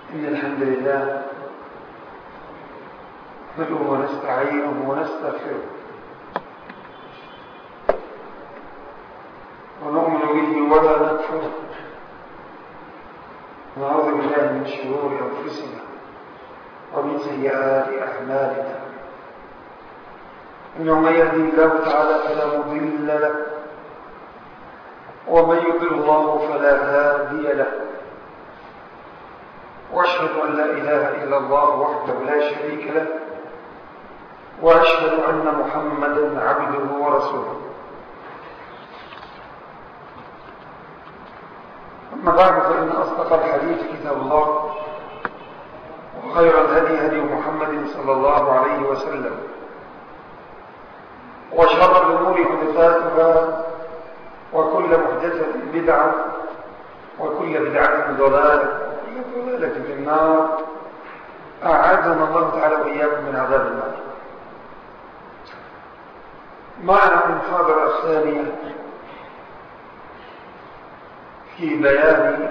إن الحمد لله نحمده ونستعينه ونستغفره ونؤمن به ولا نكفره ونعوذ بالله من شرور أنفسنا ومن سيئات أعمالنا إنه من يهدي الله تعالى فلا مضل له ومن يضل الله فلا هادي له واشهد ان لا اله الا الله وحده لا شريك له واشهد ان محمدا عبده ورسوله اما بعد فان اصدق الحديث كتاب الله وخير الهدي هدي محمد صلى الله عليه وسلم وشر الامور محدثاتها وكل محدثه بدعه وكل بدعه ضلاله ضلالة في النار أعاذنا الله تعالى وإياكم من عذاب النار معنا المحاضرة الثانية في بيان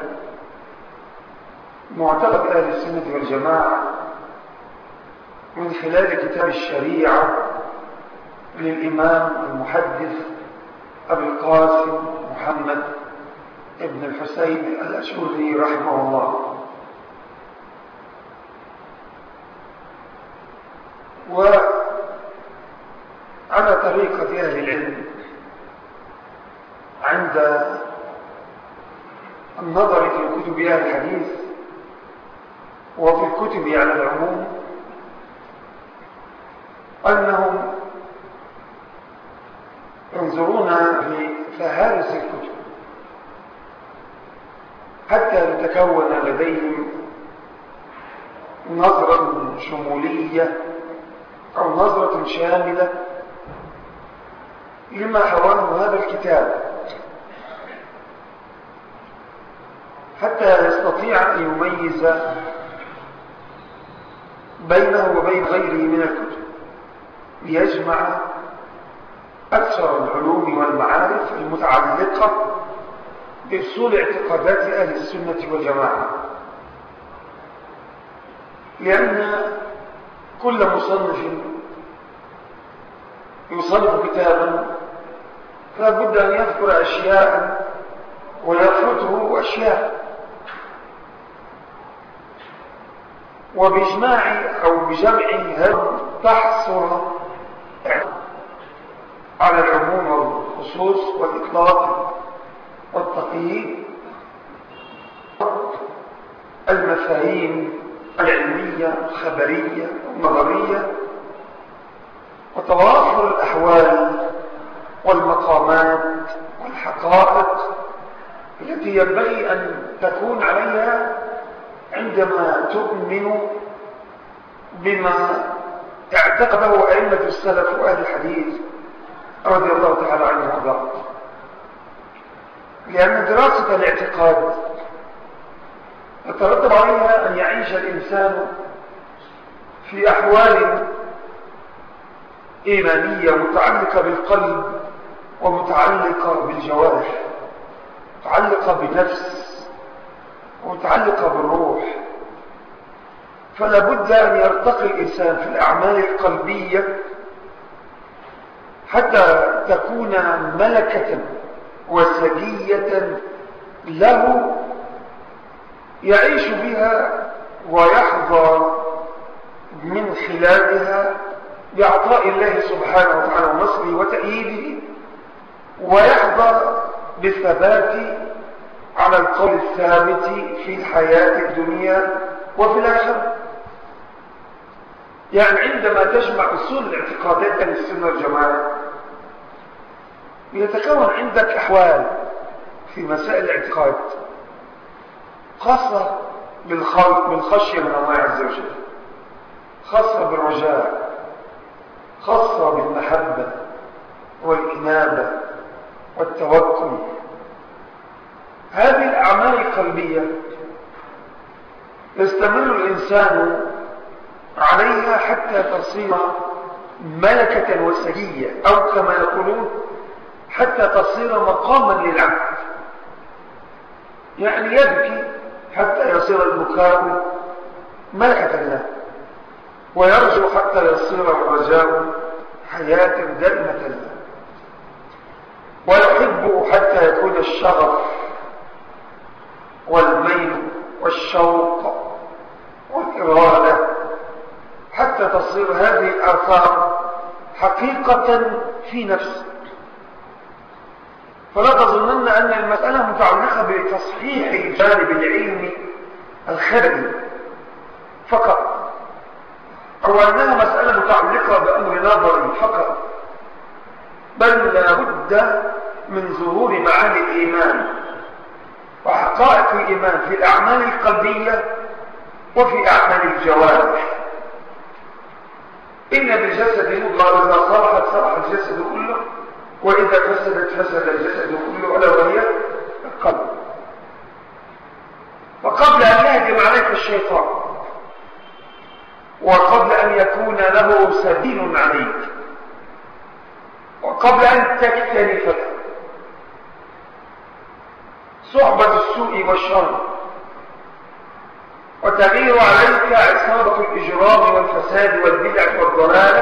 معتقد أهل السنة والجماعة من خلال كتاب الشريعة للإمام المحدث أبي القاسم محمد ابن الحسين الأشوري رحمه الله وعلى طريقة أهل العلم عند النظر في كتب أهل الحديث وفي الكتب على العموم أنهم ينظرون في فهارس الكتب حتى تتكون لديهم نظرة شمولية أو نظرة شاملة لما حواه هذا الكتاب حتى يستطيع أن يميز بينه وبين غيره من الكتب ليجمع أكثر العلوم والمعارف المتعلقة بأصول اعتقادات أهل السنة والجماعة لأن كل مصنف يصنف كتابا فلا بد أن يذكر أشياء ويفوته أشياء وبإجماع أو بجمع هذا تحصر على العموم والخصوص والإطلاق والتقييد المفاهيم العلمية الخبرية النظرية وتوافر الأحوال والمقامات والحقائق التي ينبغي أن تكون عليها عندما تؤمن بما اعتقده أئمة السلف وأهل الحديث رضي الله تعالى عنهم وارضاهم لأن دراسة الاعتقاد يترتب عليها أن يعيش الإنسان في أحوال إيمانية متعلقة بالقلب ومتعلقة بالجوارح متعلقة بنفس ومتعلقة بالروح فلا بد أن يرتقي الإنسان في الأعمال القلبية حتى تكون ملكة وسجية له يعيش بها ويحظى من خلالها بعطاء الله سبحانه وتعالى ونصره وتأييده ويحظى بالثبات على القول الثابت في الحياة الدنيا وفي الآخرة يعني عندما تجمع أصول الاعتقادات أهل السنة والجماعة يتكون عندك أحوال في مسائل الاعتقاد خاصة بالخشية من الله عز وجل خاصة بالرجاء خاصة بالمحبة والإنابة والتوكل هذه الأعمال القلبية يستمر الإنسان عليها حتى تصير ملكة وسجية أو كما يقولون حتى تصير مقاما للعبد يعني يبكي حتى يصير البكاء ملكة له ويرجو حتى يصير الرجاء حياة دائمة له ويحب حتى يكون الشغف والميل والشوق والإرادة حتى تصير هذه الآثار حقيقة في نفسه فلا تظنن أن المسألة متعلقة بتصحيح الجانب العلمي الخارجي فقط أو أنها مسألة متعلقة بأمر نظري فقط بل لابد من ظهور معاني الإيمان وحقائق الإيمان في الأعمال القلبية وفي أعمال الجوارح إن بالجسد مضغة إذا صلحت صلح الجسد كله وإذا فسدت فسد الجسد كله ألا وهي القلب وقبل أن يهجم عليك الشيطان وقبل أن يكون له سبيل عليك وقبل أن تكترث صحبة السوء والشر وتغير عليك عصابة الإجرام والفساد والبدع والضلالة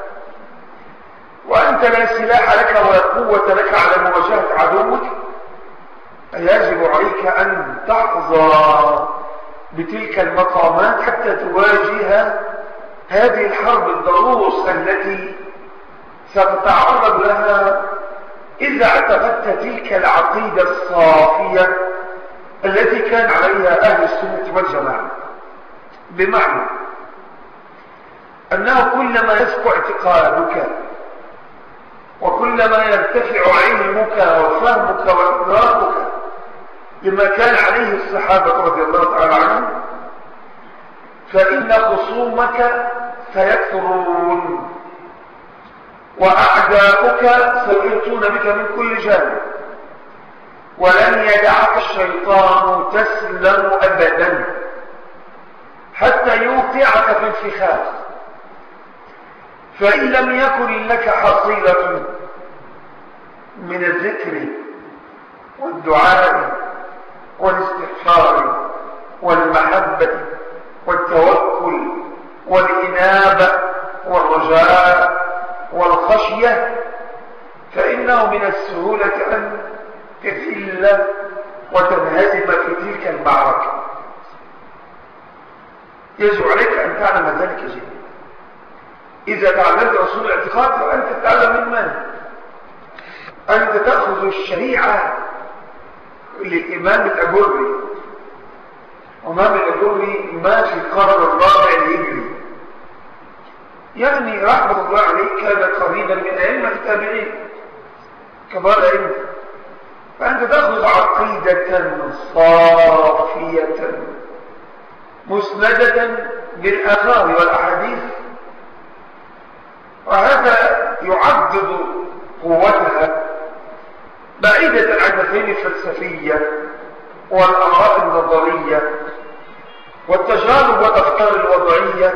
وأنت لا سلاح لك ولا قوة لك على مواجهة عدوك يجب عليك أن تحظى بتلك المقامات حتى تواجه هذه الحرب الضروس التي ستتعرض لها إذا اعتقدت تلك العقيدة الصافية التي كان عليها أهل السنة والجماعة بمعنى أنه كلما يسكو اعتقادك وكلما يرتفع علمك وفهمك وإدراكك لما كان عليه الصحابة رضي الله تعالى عنهم فإن خصومك سيكثرون وأعداؤك سيأتون بك من كل جانب ولن يدعك الشيطان تسلم أبدا حتى يوقعك في الفخاخ فإن لم يكن لك حصيلة من الذكر والدعاء والاستغفار والمحبة والتوكل والإنابة والرجاء والخشية فإنه من السهولة أن تذل وتنهزم في تلك المعركة يجب عليك أن تعلم ذلك جدا إذا تعلمت أصول الاعتقاد فأنت تتعلم من من؟ أنت تأخذ الشريعة للإمام الأجري وإمام الأجري ما في القرن الرابع الهجري يعني رحمة الله عليه كان قريبا من أئمة التابعين كبار أئمة فأنت تأخذ عقيدة صافية مسندة بالآثار والأحاديث وهذا يعدد قوتها بعيدة عن المفاهيم الفلسفية والآراء النظرية والتجارب والأفكار الوضعية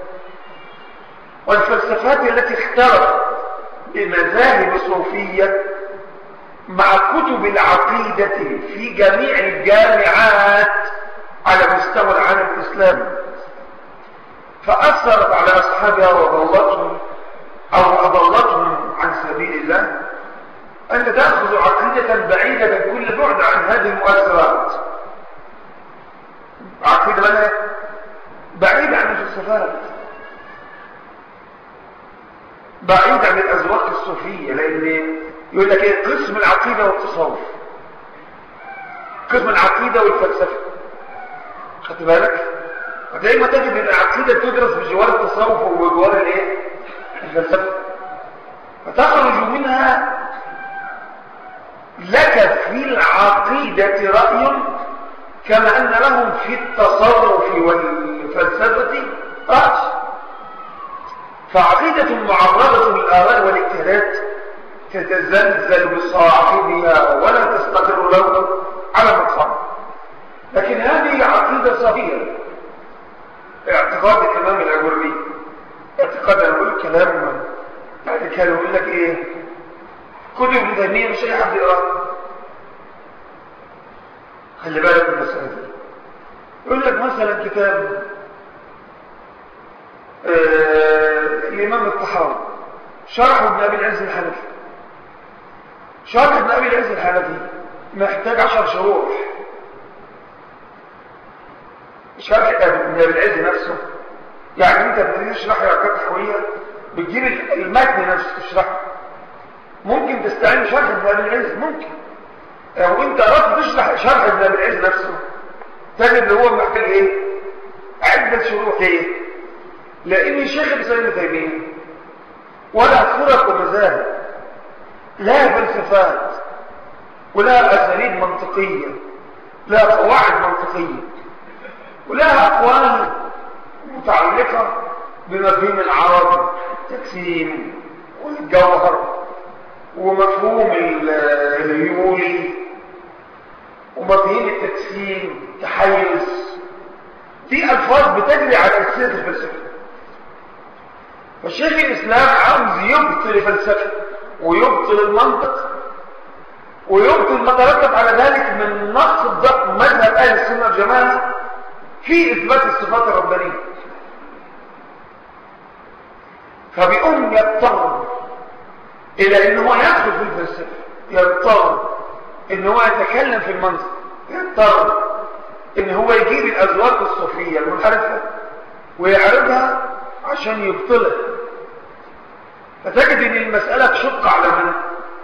والفلسفات التي اخترت بمذاهب صوفية مع كتب العقيدة في جميع الجامعات على مستوى العالم الإسلامي فأثرت على أصحابها وضلتهم أو أضلتهم عن سبيل الله أنت تأخذ عقيدة بعيدة كل بعد عن هذه المؤثرات عقيدة لنا بعيدة عن الفلسفات بعيد عن الأذواق الصوفية لأن يقول لك ايه قسم العقيدة والتصوف قسم العقيدة والفلسفة خدت بالك ودايما تجد ان العقيدة تدرس بجوار التصوف وبجوار الايه الفلسفة فتخرج منها لك في العقيدة رأي كما أن لهم في التصرف والفلسفة رأي فعقيدة معرضة للآراء والاجتهادات تتزلزل بصاحبها ولا تستقر له على مقام لكن هذه عقيدة صغيرة اعتقاد الإمام الأجري اعتقاد أنا أقول كلام يعني كانوا يقول لك إيه كتب ابن تيمية مش أي حد يقرأ خلي بالك من المسألة دي يقول لك مثلا كتاب آه الإمام الطحاوي شرح ابن أبي العز الحنفي شرح ابن أبي العز الحنفي محتاج عشر شروح شرح ابن أبي العز نفسه يعني انت بتشرح تشرح ركعات تحوية بتجيب المتن نفسه تشرحه ممكن تستعين شرح ابن أبي العز ممكن لو انت اردت تشرح شرح ابن أبي العز نفسه تجد هو محتاج ايه عدة شروح ايه لان الشيخ ابن تيمية ولا فرق ومذاهب لا فلسفات ولا أساليب منطقية لا قواعد منطقية ولا أقوال متعلقة بمفهوم العرب التقسيم والجوهر ومفهوم الهيولي ومفهوم التقسيم تحيز دي ألفاظ بتجري على أساس الفلسفة فالشيخ الإسلام عاوز يبطل الفلسفة ويبطل المنطق ويبطل ما ترتب على ذلك من نقص الضبط مذهب أهل السنة والجماعة في إثبات الصفات الربانية فبيقوم يضطر إلى أن هو يدخل في الفلسفة يضطر أن هو يتكلم في المنطق يضطر أن هو يجيب الأذواق الصوفية المنحرفة ويعرضها عشان يبطلها فتجد أن المسألة تشق على من؟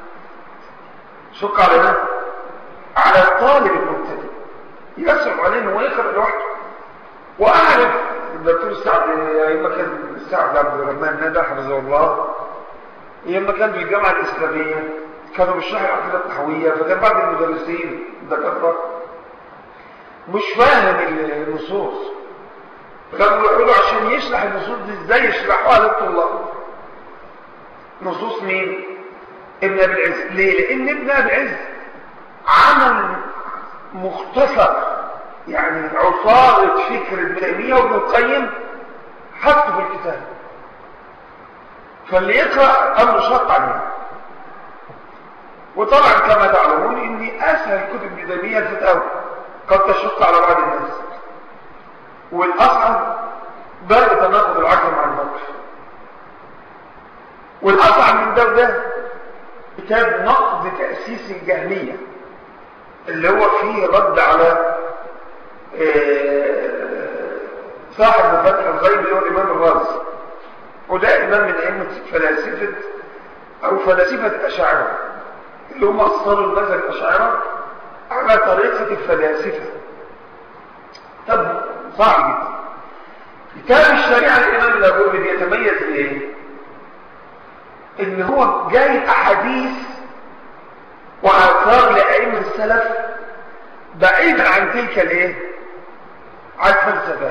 شق على من؟ على الطالب المبتدئ يصعب عليه أنه يقرأ لوحده وأعرف الدكتور سعد أيام كان سعد عبد الرحمن ندى حفظه الله أيام كان في الجامعة الإسلامية كانوا بيشرحوا العقيدة التحوية فكان بعض المدرسين الدكاترة مش فاهم النصوص كانوا يقولوا عشان يشرح النصوص دي ازاي يشرحوها للطلاب نصوص مين ابن ابي العز ليه لان ابن ابي العز عمل مختصر يعني عصارة فكر ابن تيمية وابن القيم حطه في الكتاب فاللي يقرأ أمر شق عليه وطبعا كما تعلمون ان اسهل كتب ابن تيمية الفتاوى قد تشق على بعض الناس والاصعب باب تناقض العقل مع الموقف والاصعب من ده وده كتاب نقد تأسيس الجهمية اللي هو فيه رد على صاحب فتح الغيب اللي هو الإمام الرازي وده إمام من أئمة فلاسفة أو فلاسفة الأشاعرة اللي هم أصلوا المذهب الأشاعرة على طريقة الفلاسفة طب صعب جدا كتاب الشريعة الإمام الأبوي بيتميز بإيه؟ إن هو جاي أحاديث وآثار لأئمة السلف بعيدا عن تلك الايه عن الفلسفات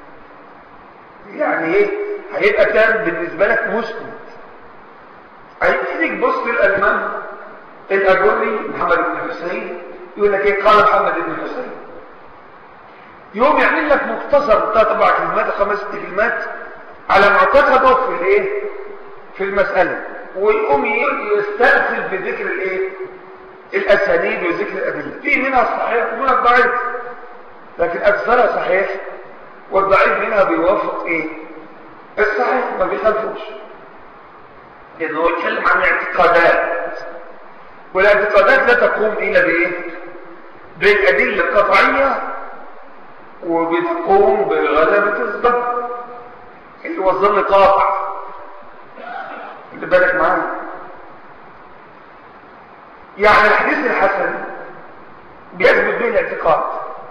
يعني ايه هيبقى كان بالنسبه لك مسلم هيجيك بص الالمان الاجوري محمد بن حسين يقول لك ايه قال محمد بن حسين يوم يعمل لك مختصر ثلاث اربع كلمات خمس ست كلمات على معتقده في الايه في المساله ويقوم يستأصل بذكر الايه الأسانيد وذكر الأدلة في منها الصحيح ومنها الضعيف لكن أكثرها صحيح والضعيف منها بيوافق إيه الصحيح ما بيخالفوش لأنه هو يتكلم عن اعتقادات والاعتقادات لا تقوم إلا بإيه بالأدلة القطعية وبتقوم بغلبة الظن اللي هو الظن قاطع اللي بالك معايا يعني الحديث الحسن بيثبت به الاعتقاد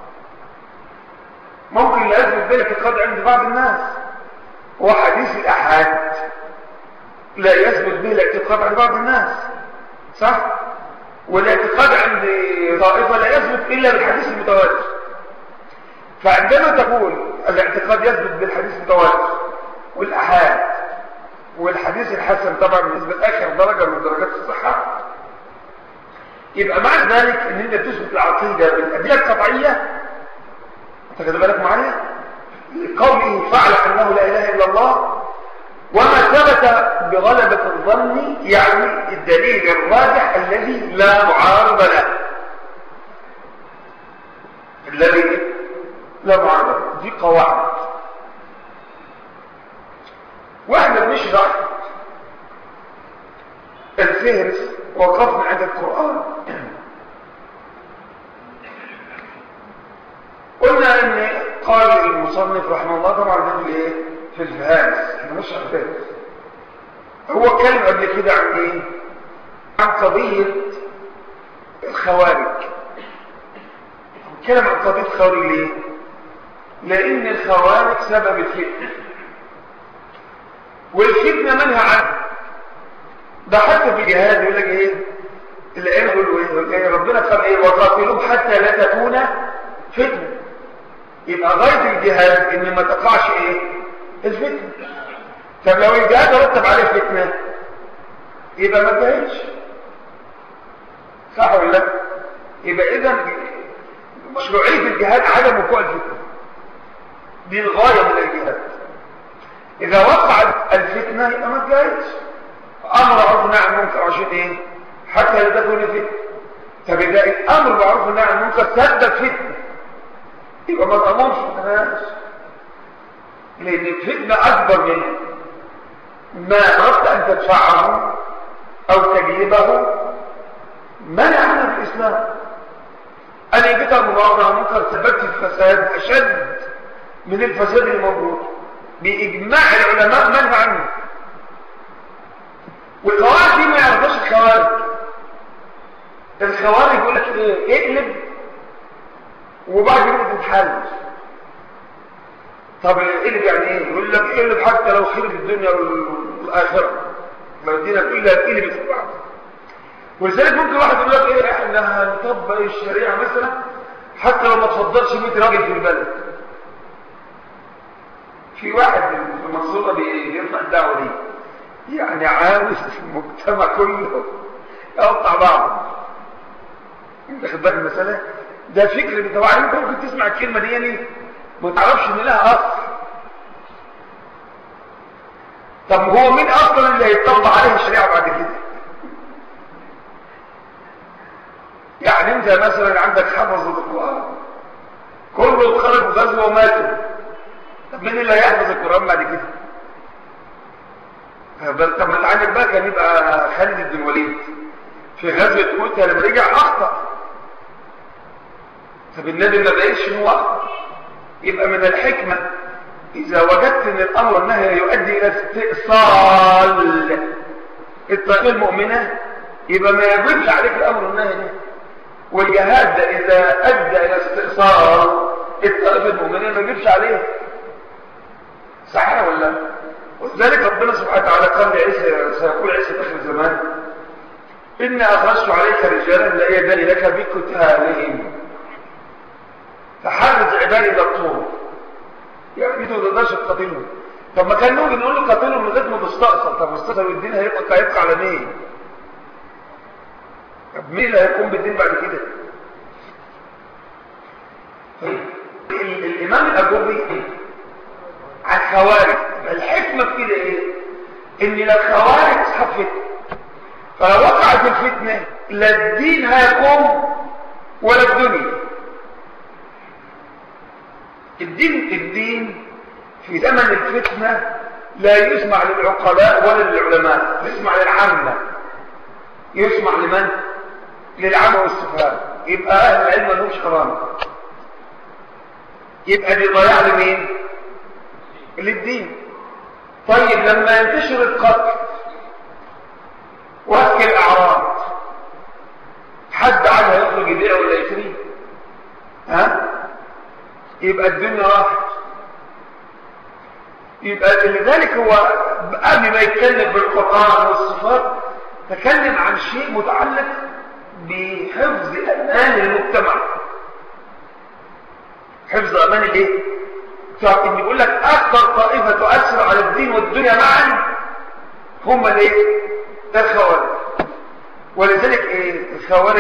ممكن لا يثبت به الاعتقاد عند بعض الناس وحديث الأحاد لا يثبت به الاعتقاد عند بعض الناس صح؟ والاعتقاد عند طائفة لا يثبت إلا بالحديث المتواتر فعندما تقول الاعتقاد يثبت بالحديث المتواتر والأحاد والحديث الحسن طبعا بالنسبة لآخر درجة من درجات الصحة يبقى معنى ذلك ان انت تثبت العقيدة بالأدلة القطعية انت خد بالك معايا قوله فعل انه لا اله الا الله وما ثبت بغلبة الظن يعني الدليل الراجح الذي لا معارض له الذي لا معارض دي قواعد فهرس وقفنا عند القرآن قلنا ان قال المصنف رحمه الله طبعا ده في ايه في الفهارس احنا مش الفهرس هو اتكلم قبل كده عن ايه عن قضية الخوارج اتكلم عن قضية الخوارج ليه لان الخوارج سبب الفتنة والفتنة منها عنه ده حتى في الجهاد يقول لك ايه الآية يقول ايه ربنا قال ايه وقاتلوهم حتى لا تكون فتنة يبقى غاية الجهاد ان ما تقعش ايه الفتنة طب لو الجهاد رتب عليه فتنة يبقى ما انتهتش صح ولا لا يبقى اذا مشروعية الجهاد عدم وقوع الفتنة دي الغاية من الجهاد اذا وقعت الفتنة يبقى ما انتهتش امر معروف نهي عن المنكر عشان ايه حتى لا تكون فتنة طب اذا الامر معروف نهي عن المنكر سبب فتنة يبقى ما تأمرش ما لأن الفتنة أكبر من ما أردت أن تدفعه أو تجلبه منع عنه في الإسلام أنا جيت المبارك منكر ثبت الفساد أشد من الفساد الموجود بإجماع العلماء منع عنه والخوارج دي ما يعرفوش الخوارج الخوارج يقول لك ايه اقلب وبعد كده تتحل طب اقلب يعني ايه يقول لك اقلب حتى لو خرب الدنيا والاخره لو الدنيا كلها اتقلبت في بعض ولذلك ممكن واحد يقول لك ايه احنا هنطبق الشريعه مثلا حتى لو ما تفضلش 100 راجل في البلد في واحد في المنصوره بيرفع الدعوه دي يعني عاوز المجتمع كله يقطع بعض انت خد بالك المساله ده فكر طبعا انت ممكن تسمع الكلمه دي يعني ما تعرفش ان لها اصل طب هو مين اصلا اللي هيطبق عليه الشريعه بعد كده يعني انت مثلا عندك حفظ القران كله خرج غزوه وماتوا طب مين اللي هيحفظ القران بعد كده بل طب ما عندك بقى كان يبقى خالد بن الوليد في غزوه موته لما رجع اخطا طب النبي ما بقيتش هو اخطا يبقى من الحكمه اذا وجدت ان الامر والنهي يؤدي الى استئصال الطائفه المؤمنه يبقى ما يجبش عليك الامر والنهي ده والجهاد ده اذا ادى الى استئصال الطائفه المؤمنه ما يجبش عليه صحيح ولا ولذلك ربنا سبحانه وتعالى قال لعيسى سيقول عيسى في اخر الزمان إن أخرجت عليك رجالا لا يدري لك بكتالهم فحرز عبادي الطور يعني انتوا ما تقدرش تقاتلهم طب ما كان نقول نقول له قاتلهم من غير ما تستأصل طب مستأصل الدين هيبقى هيبقى على مين؟ طب مين اللي هيقوم بالدين بعد كده؟ طيب الإمام الأجوبي عن خوارج الحكمة في كده إيه؟ إن لا الخوارج أصحاب فتنة فلو وقعت الفتنة لا الدين هيقوم ولا الدنيا الدين الدين في زمن الفتنة لا يسمع للعقلاء ولا للعلماء يسمع للعامة يسمع لمن؟ للعامة والسفهاء يبقى أهل العلم ما لهمش كرامة يبقى دي ضياع لمين؟ للدين طيب لما ينتشر القتل وهك الأعراض حد عنها يخرج يبيع ولا يشتري ها يبقى الدنيا راحت يبقى لذلك هو قبل ما يتكلم بالقرآن والصفات تكلم عن شيء متعلق بحفظ أمان المجتمع حفظ أمان الايه؟ ان يقول لك أكثر طائفة تؤثر على الدين والدنيا معا هم الايه؟ الخوارج ولذلك ايه الخوارج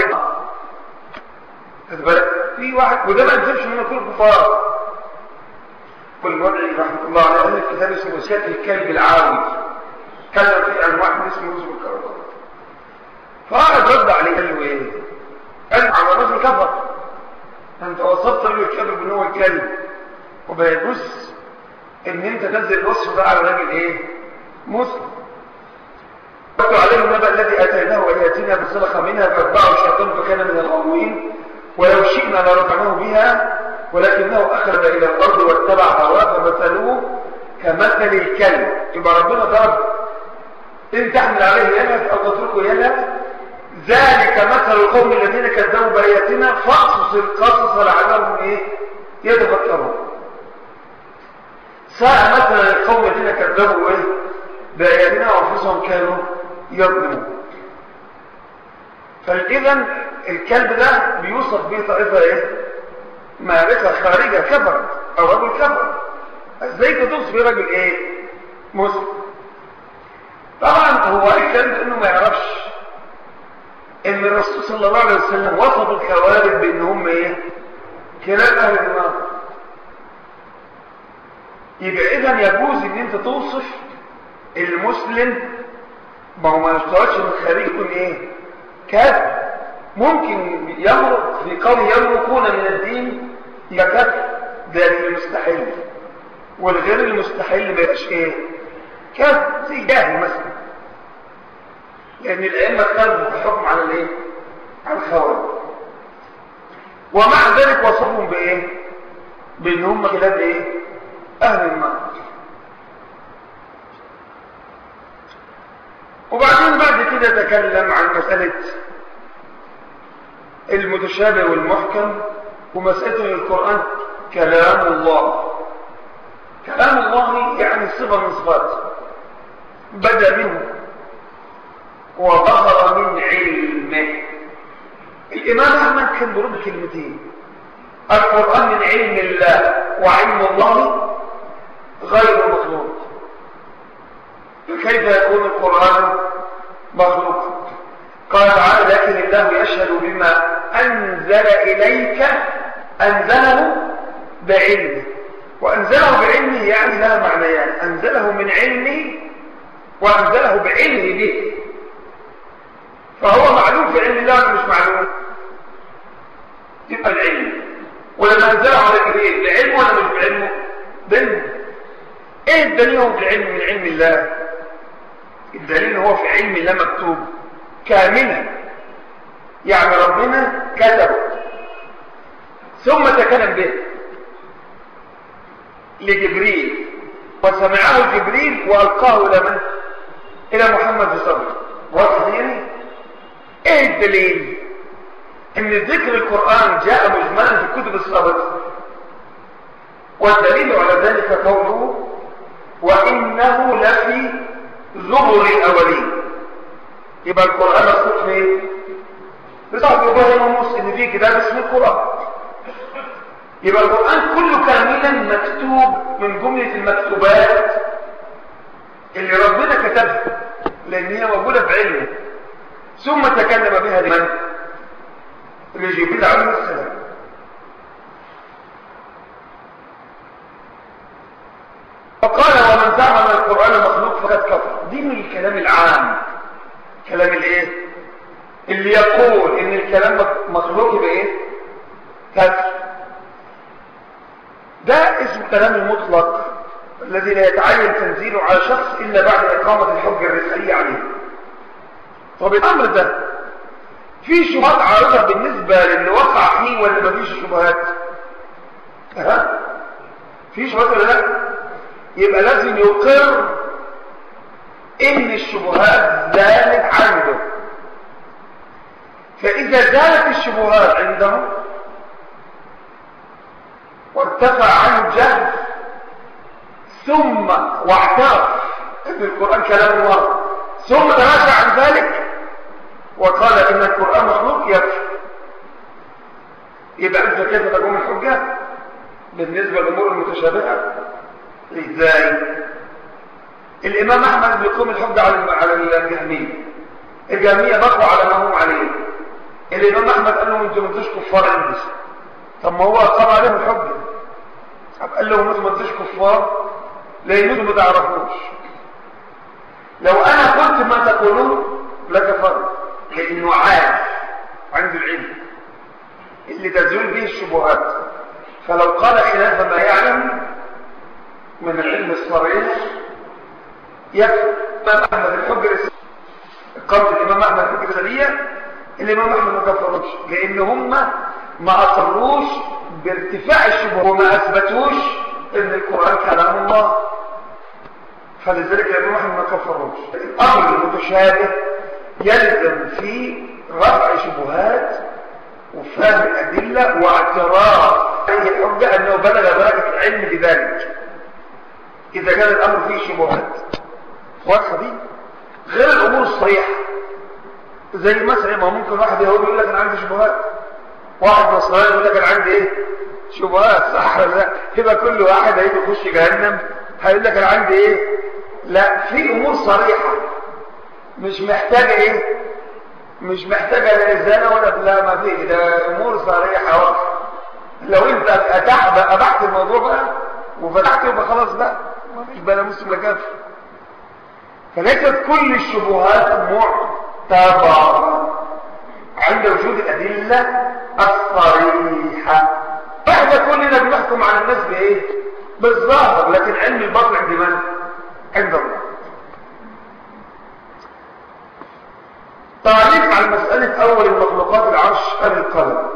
خد بالك في واحد وده ما ينزلش من كل كفار والمرعي رحمه الله عليه قال الكتاب اسمه وسيله الكلب العاوي كلم فيه عن واحد اسمه يوسف الكربلاء فقعد رد عليه قال له ايه قال له على رجل كفر انت وصفت له الكلب ان هو الكلب وما يجوز ان انت تنزل الوصف ده على راجل ايه مسلم واتلو عليهم النبأ الذي آتيناه آياتنا فسلخ منها فاتبعه الشيطان فكان من الغاوين ولو شئنا لرفعناه بها ولكنه أخرج إلى الأرض واتبع هواه فمثلوه كمثل الكلب يبقى ربنا ضرب إن تحمل عليه يلهث أو تتركه يلهث ذلك مثل القوم الذين كذبوا بآياتنا فاقصص القصص لعلهم إيه يتفكرون ساء مثلا القوم الذين كذبوا إيه بآياتنا وأنفسهم كانوا يظلمون فإذا الكلب ده بيوصف به طائفة إيه ماركة خارجة كفر أو رجل كفر ازاي توصف به رجل إيه مسلم طبعا هو الكلب إنه ما يعرفش ان الرسول صلى الله عليه وسلم وصف الخوارج بان هم ايه كلاب اهل النار يبقى اذا يجوز ان انت توصف المسلم ما هو ما نشترطش ان الخارج يكون ايه كافر ممكن يمرق في قول يمرقون من الدين يبقى كافر ده المستحيل والغير المستحيل ما يبقاش ايه كافر زي جاهل مثلا لأن الأئمة اختلفوا في الحكم على الإيه؟ على الخوارج ومع ذلك وصفهم بإيه؟ بأن هم كلاب إيه؟ أهل النار وبعدين بعد كده تكلم عن مسألة المتشابه والمحكم ومسألة القرآن كلام الله كلام الله يعني صفة من صفاته بدأ منه وظهر من علمه الإمام أحمد كان بيرد كلمتين القرآن من علم الله وعلم الله غير مخلوق فكيف يكون القرآن مخلوقا قال تعالى لكن الله يشهد بما أنزل إليك أنزله بعلمه وأنزله بعلمه يعني لها معنيان أنزله من علمه وأنزله بعلمه به فهو معلوم في علم الله مش معلوم يبقى العلم ولما انزله عليك بايه بعلمه ولا مش بعلمه بعلمه ايه الدليل هو في علم من علم الله الدليل هو في علم الله مكتوب كاملا يعني ربنا كتب ثم تكلم به لجبريل وسمعه جبريل والقاه الى من الى محمد في صدره واضح يعني ايه الدليل ان ذكر القرآن جاء مجملا في الكتب السابقة والدليل على ذلك قوله وإنه لفي زبر الأولين يبقى القرآن مكتوب فين؟ بصحب إبراهيم وموسى إن في كتاب اسمه القرآن يبقى القرآن كله كاملا مكتوب من جملة المكتوبات اللي ربنا كتبها لأن هي موجودة في علمه ثم تكلم بها لمن لجبريل عليه السلام فقال ومن زعم ان القران مخلوق فقد كفر دي من الكلام العام كلام الايه اللي يقول ان الكلام مخلوق يبقى ايه كفر ده اسم كلام المطلق الذي لا يتعين تنزيله على شخص الا بعد اقامه الحجه الرساليه عليه طب الامر ده في شبهات عارضه بالنسبه للي وقع فيه ولا ما فيش شبهات ها في شبهات ولا لا يبقى لازم يقر ان الشبهات زالت عنده فاذا زالت الشبهات عنده وارتفع عنه الجهل ثم واعترف ان القران كلام الله ثم تراجع عن ذلك وقال ان القران مخلوق يكفي يبقى انت كيف تقوم الحجه بالنسبه للامور المتشابهه ازاي الامام احمد بيقوم الحجه على على الجهميه الجهميه بقوا على ما هم عليه الامام احمد قال لهم انتوا ما انتوش كفار عندي طب ما هو اقام عليهم الحجه طب قال لهم انتوا ما انتوش كفار لان انتوا ما تعرفوش لو انا قلت ما تقولون لكفرت لانه عارف عند العلم اللي تزول به الشبهات فلو قال خلاف ما يعلم من العلم الصريح يكفر امام احمد الحجر الجزرية الإمام أحمد ما كفروش لأن هم ما أقروش بارتفاع الشبهة وما أثبتوش أن القرآن كلام الله فلذلك الإمام أحمد ما كفروش الأمر المتشابه يلزم فيه رفع شبهات وفهم الأدلة واعتراف أي الحجة أنه بلغ درجة العلم بذلك إذا كان الأمر فيه شبهات واضحة دي غير الأمور الصريحة زي مثلا ما ممكن واحد يهودي يقول لك أنا عندي شبهات واحد نصراني يقول لك أنا عندي إيه شبهات صح ولا لا يبقى كل واحد هيجي يخش جهنم هيقول لك أنا عندي إيه لا في أمور صريحة مش محتاجة إيه مش محتاجة لا إزالة ولا لا ما فيه ده أمور صريحة واضحة لو أنت أتحت أبحت الموضوع بقى وفتحته يبقى خلاص بقى ما فيش بقى لا مسلم لا كافر فليست كل الشبهات معتبرة عند وجود الأدلة الصريحة احنا كلنا بنحكم على الناس بإيه؟ بالظاهر لكن علم الباطن عند من؟ عند الله تعليق على مسألة أول المخلوقات العرش أم القلم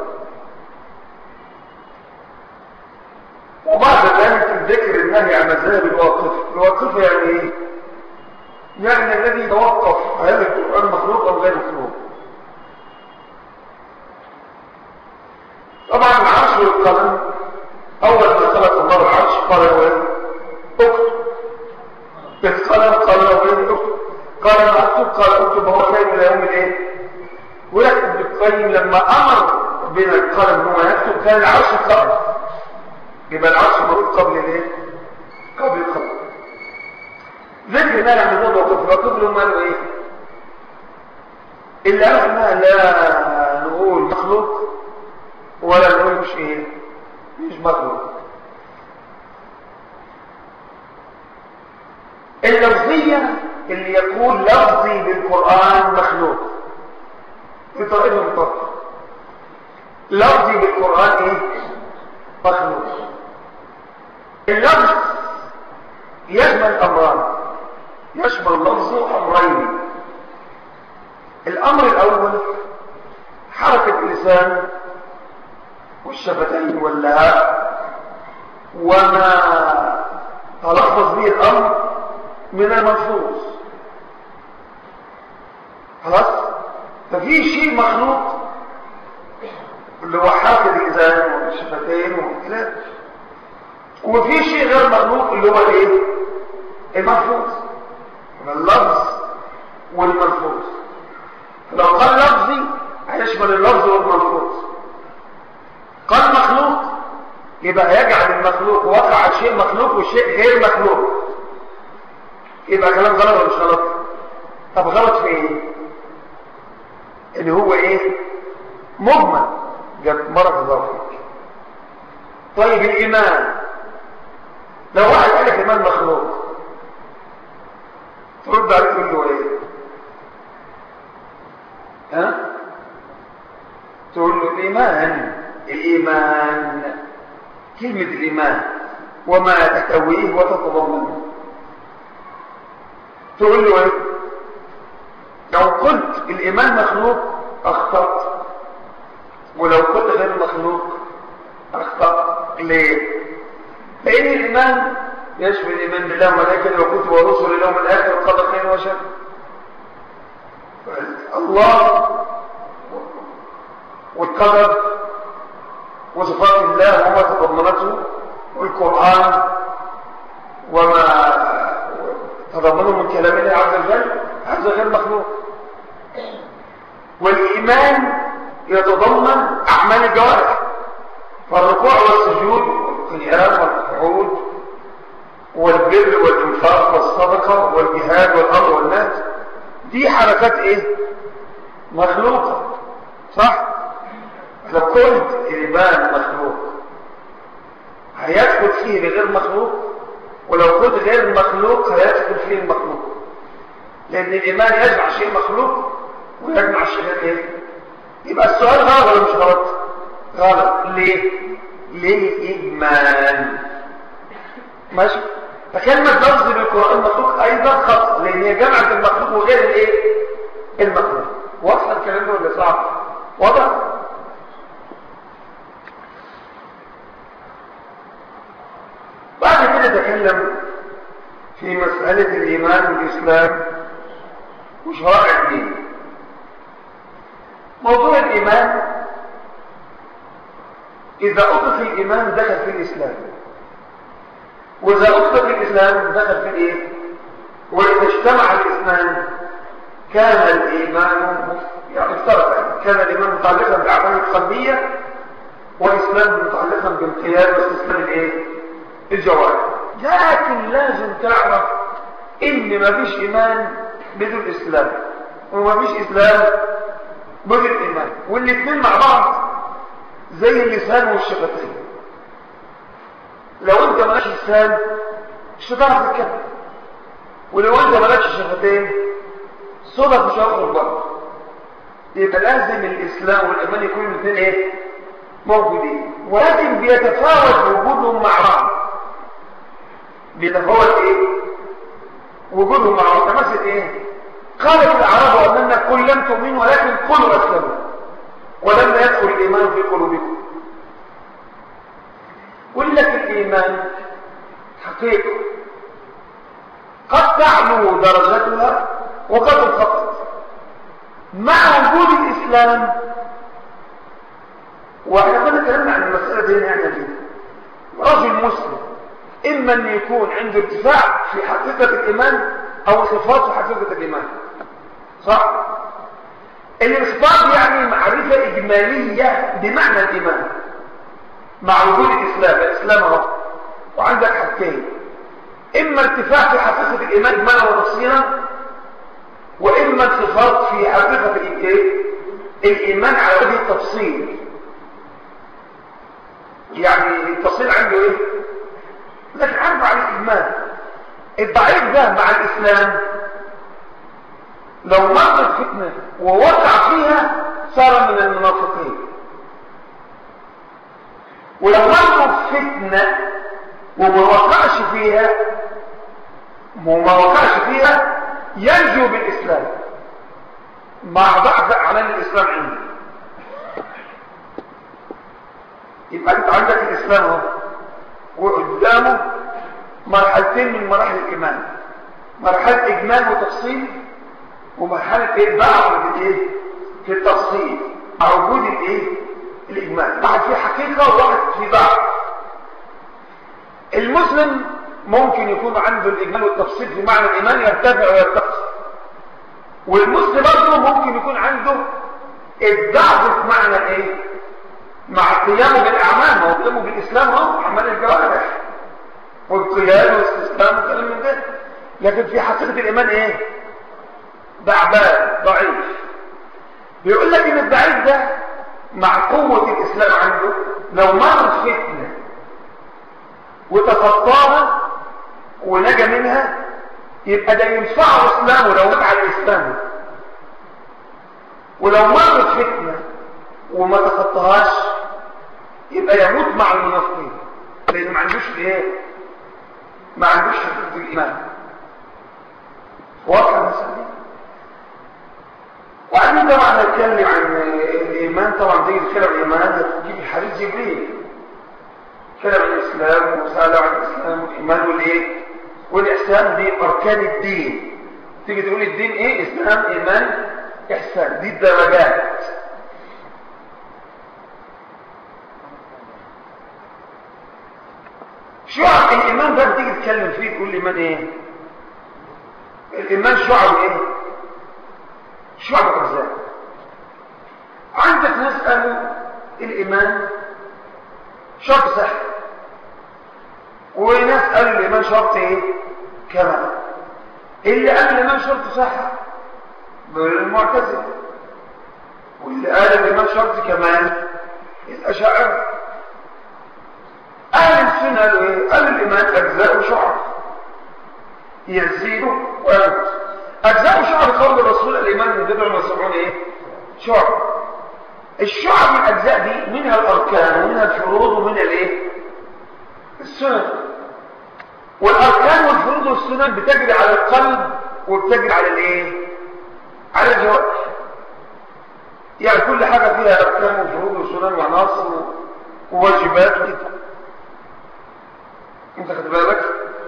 وبعد ذلك الذكر النهي عن مذاهب الواقف الواقف يعني ايه يعني الذي يتوقف هل القرآن مخلوق أو غير مخلوق طبعا العرش والقلم أول ما خلق الله العرش قال له ايه اكتب بالقلم قال له ايه اكتب قال ما اكتب قال اكتب هو كان إلى يوم الايه ويكتب ابن القيم لما أمر بين القلم هو يكتب كان العرش قبل يبقى العرش موجود قبل الايه قبل القلم ذكر ما يعني ذو وقف وقف له ماله ايه اللي قال احنا لا نقول مخلوق ولا نقول مش ايه مش مخلوق اللفظية اللي يقول لفظي بالقرآن مخلوق في طريقة مطلق لفظي بالقرآن ايه مخلوق اللفظ يشمل امران يشمل اللفظ امرين الامر الاول حركة اللسان والشفتين واللهاء وما تلفظ به الامر من الملفوظ خلاص ففي شيء مخلوق اللي هو حركة اللسان والشفتين والكلام وفي شيء غير مخلوق اللي هو الايه الملفوظ اللفظ والملفوظ لو قال لفظي هيشمل اللفظ والملفوظ قال مخلوق يبقى يجعل المخلوق وقع شيء مخلوق وشيء غير مخلوق يبقى كلام غلط ولا مش غلط طب غلط في ايه اللي هو ايه مجمل جاب مرة الله فيك طيب الايمان لو واحد قال لك ايمان مخلوق ترد عليه تقول له ايه ها تقول له الايمان الايمان كلمة الايمان وما تحتويه وتتضمنه تقول له ايه لو قلت الايمان مخلوق اخطأت ولو قلت غير مخلوق اخطأت ليه لان الايمان يشمل الايمان بالله وملائكته وكتبه ورسله اليوم الاخر قضى خير وشر الله والقدر وصفات الله وما تضمنته والقرآن وما تضمنه من كلام الله عز وجل هذا غير مخلوق والإيمان يتضمن أعمال الجوارح فالركوع والسجود والقيام والقعود والبر والإنفاق والصدقة والجهاد والأمر والناس دي حركات إيه؟ مخلوقة صح؟ لو قلت الإيمان مخلوق هيدخل فيه غير مخلوق ولو قلت غير مخلوق هيدخل فيه المخلوق لأن الإيمان يجمع شيء مخلوق ويجمع شيء غير إيه؟ يبقى السؤال غلط ولا مش غلط؟ غلط ليه؟ للإيمان ماشي؟ فكلمة لفظ بالقرآن مخلوق أيضا خطأ لأن هي جمعت المخلوق وغير الإيه؟ المخلوق واضح الكلام ده ولا صعب واضح بعد كده تكلم في مسألة الإيمان والإسلام وشرائع الدين موضوع الإيمان إذا أطلق الإيمان دخل في الإسلام وإذا أطلق الإسلام دخل في الإيه؟ وإذا اجتمع الإسلام كان الإيمان يعني افترض كان الإيمان متعلقا بالأعمال القلبية والإسلام متعلقا بالقيام واستسلام الإيه؟ الجوارح لكن لازم تعرف إن ما فيش إيمان بدون إسلام وما فيش إسلام بدون إيمان والاثنين مع بعض زي اللسان والشفتين لو انت مالكش لسان مش هتعرف تتكلم ولو انت مالكش شفتين صوتك مش هيخرج بره يبقى لازم الاسلام والايمان يكونوا الاثنين ايه موجودين ولكن بيتفاوت وجودهم مع بعض بيتفاوت ايه وجودهم مع بعض مثل ايه قالت الاعراب اننا كل لم تؤمنوا ولكن قلوا اسلموا ولم يدخل الايمان في قلوبكم يقول لك الايمان حقيقه قد تعلو درجتها وقد انخفضت مع وجود الاسلام واحنا كنا اتكلمنا عن المساله دي يعني كده رجل مسلم اما ان يكون عنده ارتفاع في حقيقه الايمان او انخفاض في حقيقه الايمان صح الانخفاض يعني معرفه اجماليه بمعنى الايمان مع وجود الاسلام الاسلام اهو وعندك حاجتين اما ارتفاع في حقيقه الايمان اجمالا وتفصيلا واما انخفاض في حقيقه الايه الايمان على وجه التفصيل يعني التفصيل عنده ايه لكن عنده على الايمان الضعيف ده مع الاسلام لو مرت فتنه ووقع فيها صار من المنافقين ولو مرت فتنه وما وقعش فيها وما وقعش فيها ينجو بالاسلام مع ضعف اعمال الاسلام عنده يبقى انت عندك الاسلام اهو وقدامه مرحلتين من مراحل الايمان مرحله اجمال وتفصيل ومرحله ايه ضعف الايه في التفصيل مع وجود الايه الاجمال واحد في حقيقه وواحد في ضعف المسلم ممكن يكون عنده الاجمال والتفصيل في معنى الايمان يرتفع ويرتقي والمسلم برضه ممكن يكون عنده الضعف في معنى ايه مع قيامه بالاعمال ما هو قيامه بالاسلام اهو اعمال الجوارح والقيام والاستسلام وكلام من ده لكن في حقيقه الايمان ايه تعبان ضعيف بيقول لك ان الضعيف ده مع قوه الاسلام عنده لو مرت فتنه وتخطاها ونجا منها يبقى ده ينفعه اسلامه لو مات على الاسلام ولو مرت فتنه وما تخطاهاش يبقى يموت مع المنافقين لانه ما عندوش ايه ما عندوش حقيقه الايمان واضحه المساله وبعدين طبعا نتكلم عن الايمان طبعا زي كلام الايمان هتجيب الحديث جبريل كلام الاسلام وسأل عن الاسلام والايمان والايه والاحسان دي اركان الدين تيجي تقول الدين ايه اسلام ايمان احسان دي الدرجات شعب الايمان ده بتيجي تتكلم فيه تقول الايمان ايه الايمان شعب ايه شعب اجزاء عندك ناس قالوا الايمان شرط صحي وناس قالوا الايمان شرط ايه كمال اللي قال الايمان شرط صحه المعتزله واللي قال الايمان شرط كمال الاشاعره اهل السنه قالوا ايه قالوا الايمان اجزاء وشعب يزيد وينقص اجزاء وشعب قول الرسول الايمان من بضع وسبعون ايه شعب الشعب الاجزاء دي منها الاركان ومنها الفروض ومنها الايه السنن والاركان والفروض والسنن بتجري على القلب وبتجري على الايه على الجوارح يعني كل حاجة فيها أركان وفروض وسنن وعناصر وواجبات وكده انت خد بالك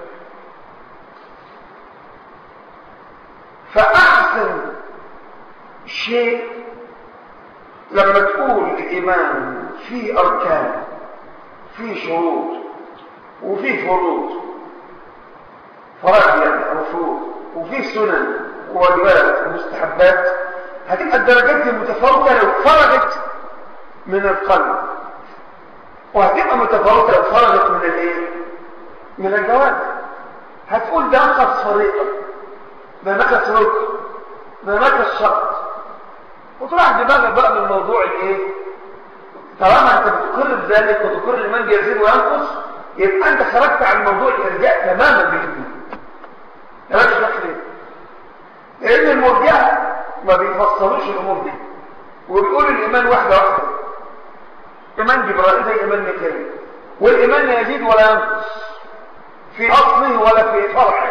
فأحسن شيء لما تقول الإيمان فيه أركان فيه شروط وفيه فروض فرائض يعني أو فروض وفيه سنن وواجبات ومستحبات هتبقى الدرجات دي متفاوتة لو خرجت من القلب وهتبقى متفاوتة لو خرجت من الايه؟ من الجوارح هتقول ده نقص فريقة ده نقص ركن ده نقص شرط وتروح دماغك بقى من موضوع الايه طالما انت بتقر بذلك وتقر الايمان بيزيد وينقص يبقى انت خرجت عن موضوع الارجاء تماما بالايمان يا راجل ليه لان المرجئه ما بيفصلوش الامور دي وبيقول الايمان واحده واحده ايمان جبرائيل زي ايمان ميكائيل والايمان لا يزيد ولا ينقص في اصله ولا في فرعه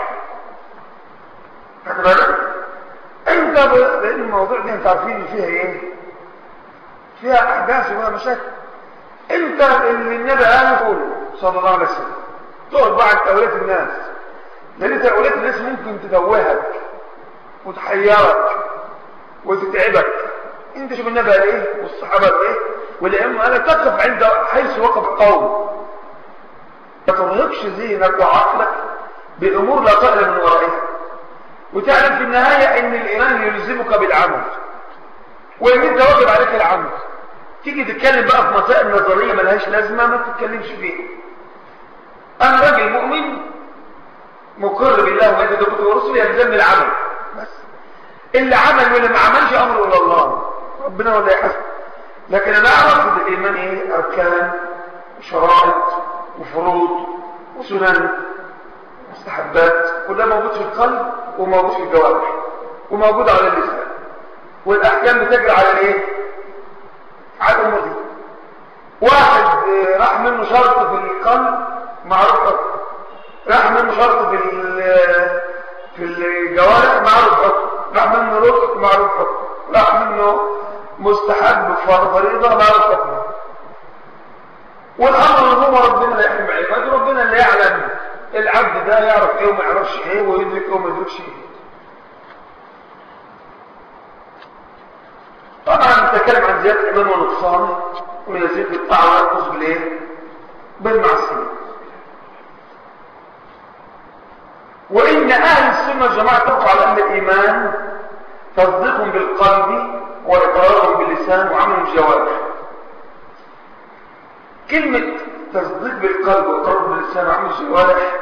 فاكر بالك انت لان الموضوع ده انت عارفين فيها ايه فيها احداث وفيها مشاكل انت اللي النبي قال يقوله صلى الله عليه وسلم تقعد بعد تأويلات الناس لان تأويلات الناس ممكن تدوهك وتحيرك وتتعبك انت شوف النبي قال ايه والصحابه قال ايه والائمه قال تقف عند حيث وقف القوم ما ترهقش ذهنك وعقلك بامور لا تعلم من ورائها وتعلم في النهايه ان الايمان يلزمك بالعمل وان انت واجب عليك العمل تيجي تتكلم بقى في مسائل نظريه ملهاش لازمه ما تتكلمش فيها انا راجل مؤمن مقر بالله وما كتبه ورسله يلزمني العمل بس اللي عمل واللي ما عملش امره الى الله ربنا ولا يحاسب لكن انا اعرف ان الايمان ايه اركان وشرائط وفروض وسنن مستحبات كلها موجود في القلب وموجود في الجوارح وموجود على اللسان والاحكام بتجري على الايه على الامور دي واحد راح منه شرط في القلب معروف حكم راح منه شرط في في الجوارح معروف حكم راح منه ركن معروف حكم راح منه مستحب فريضه معروف حكم والامر هو ربنا اللي يحكم عباده ربنا اللي يعلم العبد ده يعرف ايه وما يعرفش ايه ويدرك ايه وما يدركش ايه طبعا نتكلم عن زياده الايمان ونقصانه ويزيد بالطاعه وينقص بالايه بالمعصيه وان اهل السنه والجماعه اتفقوا على ان الايمان تصديق بالقلب واقرار باللسان وعمل بالجوارح كلمه تصديق بالقلب واقرار باللسان وعمل بالجوارح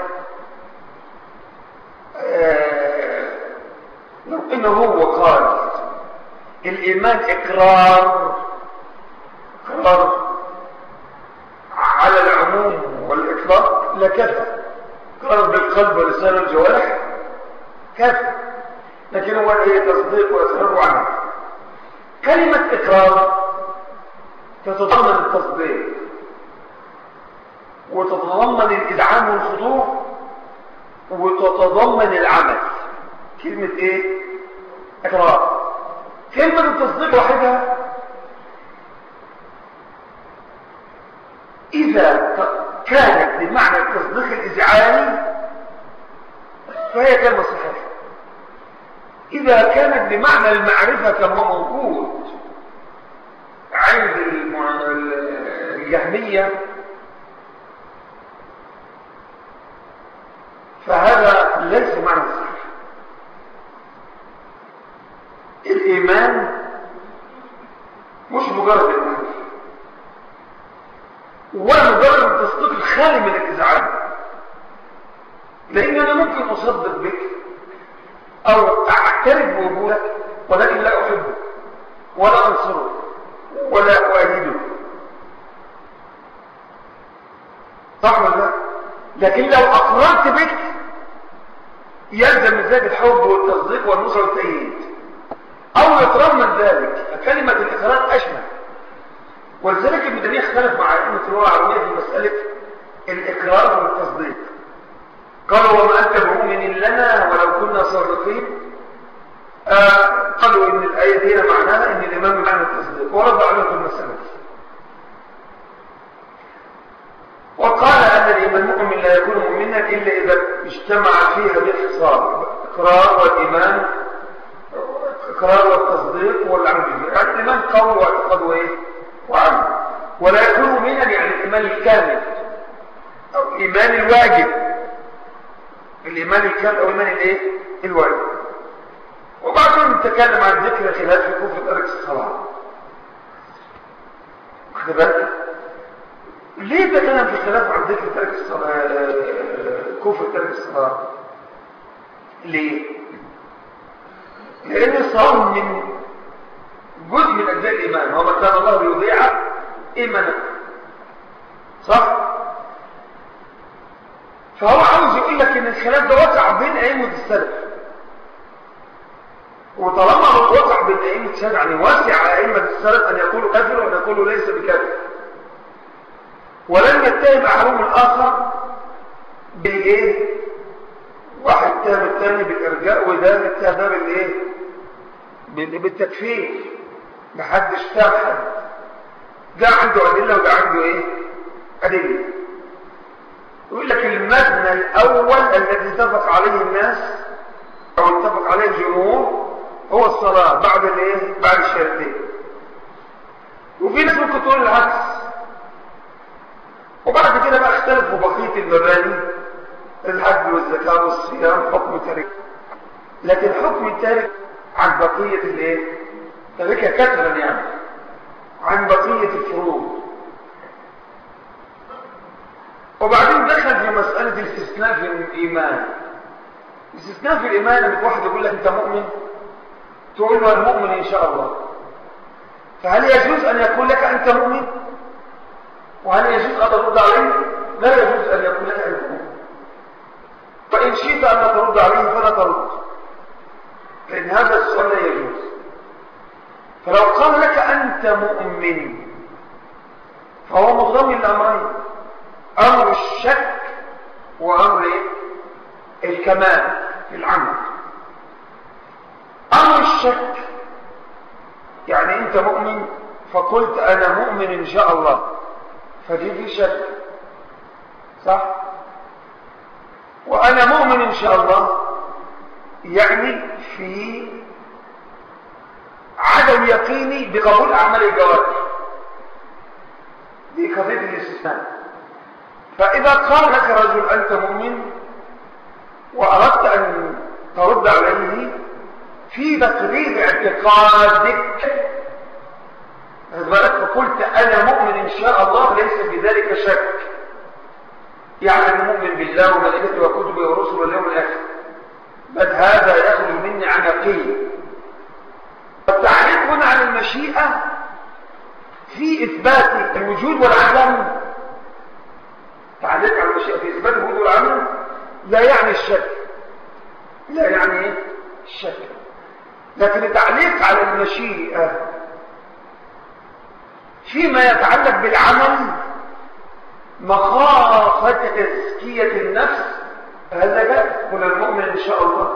آه لو انه هو قال الايمان اقرار اقرار على العموم والاطلاق لكفى اقرار بالقلب واللسان والجوارح كفى لكن هو ايه تصديق واصرار وعمل كلمه اقرار تتضمن التصديق وتتضمن الادعام والخضوع وتتضمن العمل كلمه ايه اقرار كلمة التصديق وحدها إذا كانت بمعنى التصديق الإذعاني فهي كلمة صحيحة إذا كانت بمعنى المعرفة كما موجود عند الجهمية فهذا ليس معنى صحيح الإيمان مش مجرد الإيمان ولا مجرد التصديق الخالي من الإزعاج لأن أنا ممكن أصدق بك أو أعترف بوجودك ولكن لا أحبك ولا أنصرك ولا أؤيدك صح ولا لا؟ لكن لو أقررت بك يلزم ذلك الحب والتصديق والنصر والتأييد أو يتضمن ذلك كلمة الإقرار أشمل ولذلك ابن تيمية اختلف مع أئمة اللغة العربية في مسألة الإقرار والتصديق قال وما أنت بمؤمن لنا ولو كنا صادقين آه قالوا ان الآية دي معناها ان الإمام بمعنى التصديق ورد عليهم في المسألة وقال أن الإيمان المؤمن لا يكون مؤمنا إلا إذا اجتمع فيها بالخصال إقرار والإيمان إقرار والتصديق والعمل به يعني الإيمان قول واعتقاد وإيه وعمل ولا يكون مؤمنا يعني الإيمان الكامل أو الإيمان الواجب الإيمان الكامل أو الإيمان الإيه الواجب وبعدين نتكلم عن ذكر خلاف في كفر ترك الصلاة خد بالك ليه تكلم في خلاف عن ذكر ترك الصلاة كفر ترك الصلاة ليه لأن الصلاة من جزء من أجزاء الإيمان وما كان الله ليضيع إيمانا صح فهو عاوز يقول لك ان الخلاف ده وقع بين ائمه السلف وطالما هو وقع بين ائمه السلف يعني واسع ائمه السلف ان يقولوا كافر وان يقولوا ليس بكافر ولم يتهم احدهم الاخر بالايه واحد اتهم الثاني بالارجاء وده اتهم ده بالايه بالتكفير محدش تاب حد ده عنده ادله وده عنده ايه ادله يقول لك المبنى الأول الذي اتفق عليه الناس أو اتفق عليه الجمهور هو الصلاة بعد الايه بعد الشهادتين وفي ناس ممكن تقول العكس وبعد كده بقى اختلفوا بقية المباني الحج والزكاة والصيام حكم تارك لكن حكم التارك عن بقية الايه تاركها كثرا يعني عن بقية الفروض وبعدين دخل في مسألة الاستثناء في الإيمان الاستثناء في الإيمان لما واحد يقول لك أنت مؤمن تقول له المؤمن إن شاء الله فهل يجوز أن يقول لك أنت مؤمن وهل يجوز أن ترد عليه لا يجوز أن يقول لك أنت مؤمن فإن شئت أن ترد عليه فلا ترد لأن هذا السؤال لا يجوز فلو قال لك أنت مؤمن فهو مضمن لأمرين أمر الشك وأمر الكمال في العمل أمر الشك يعني أنت مؤمن فقلت أنا مؤمن إن شاء الله فدي في شك صح وأنا مؤمن إن شاء الله يعني في عدم يقيني بقبول أعمال الجوارح دي قضية الاستثناء فإذا قال لك رجل أنت مؤمن وأردت أن ترد عليه في تقرير اعتقادك بالك فقلت أنا مؤمن إن شاء الله ليس بذلك شك يعني مؤمن بالله وملائكته وكتبه ورسله واليوم الآخر بل هذا يخرج مني عن يقين التعريف هنا عن المشيئة في إثبات الوجود والعدم تعليق على المشيئة في إثبات الوجود والعدم لا يعني الشك لا يعني إيه؟ الشك لكن التعليق على المشيئة فيما يتعلق بالعمل مخافة تزكية النفس هذا جاء قل المؤمن إن شاء الله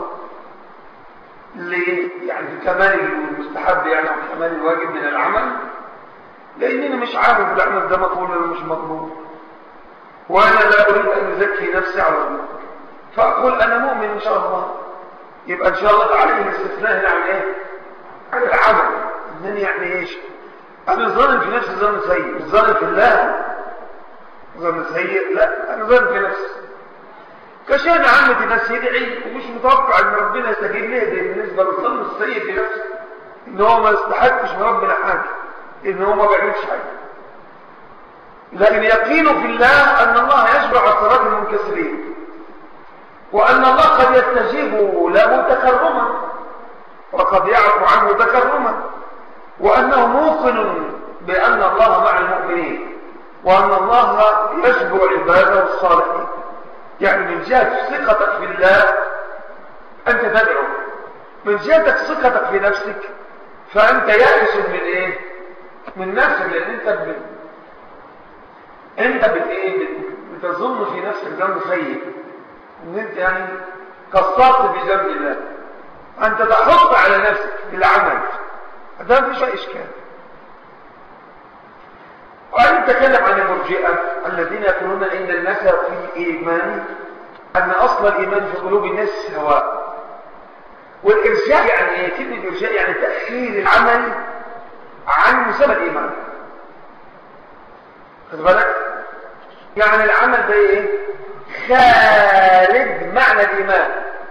ليه؟ يعني في كمال المستحب يعني أو كمال الواجب من العمل لأنني مش عارف العمل ده مقبول ولا مش مقبول وأنا لا أريد أن أزكي نفسي على الله فأقول أنا مؤمن إن شاء الله يبقى إن شاء الله تعالى الاستثناء هنا عن إيه؟ عن العمل إنني يعني إيش؟ أنا ظالم في نفسي ظالم سيء مش ظالم في الله ظالم سيء لا أنا ظالم في نفسي كشان عامة الناس يدعي ومش متوقع ان ربنا يستجيب ليه ده بالنسبة للظلم السيء في نفسه ان هو ما يستحقش من ربنا حاجة ان هو ما بيعملش حاجة لكن يقينه في الله ان الله يشبع الصلاة المنكسرين وان الله قد يستجيب له تكرما وقد يعفو عنه تكرما وانه موقن بان الله مع المؤمنين وان الله يشبع عباده الصالحين يعني من جهة ثقتك في الله أنت تدعو من جهتك ثقتك في نفسك فأنت يائس من إيه؟ من نفسك لأن أنت بت... أنت بت إيه؟ بتظن في نفسك ذنب سيء إن أنت يعني قصرت بذنب الله أنت تحط على نفسك بالعمل ده مفيش أي إشكال وأن نتكلم عن المرجئة الذين يقولون إن الناس في الإيمان أن أصل الإيمان في قلوب الناس سواء والإرجاء يعني إيه؟ كلمة الإرجاء يعني تأخير العمل عن مسمى الإيمان خد بالك؟ يعني العمل ده إيه؟ خارج معنى الإيمان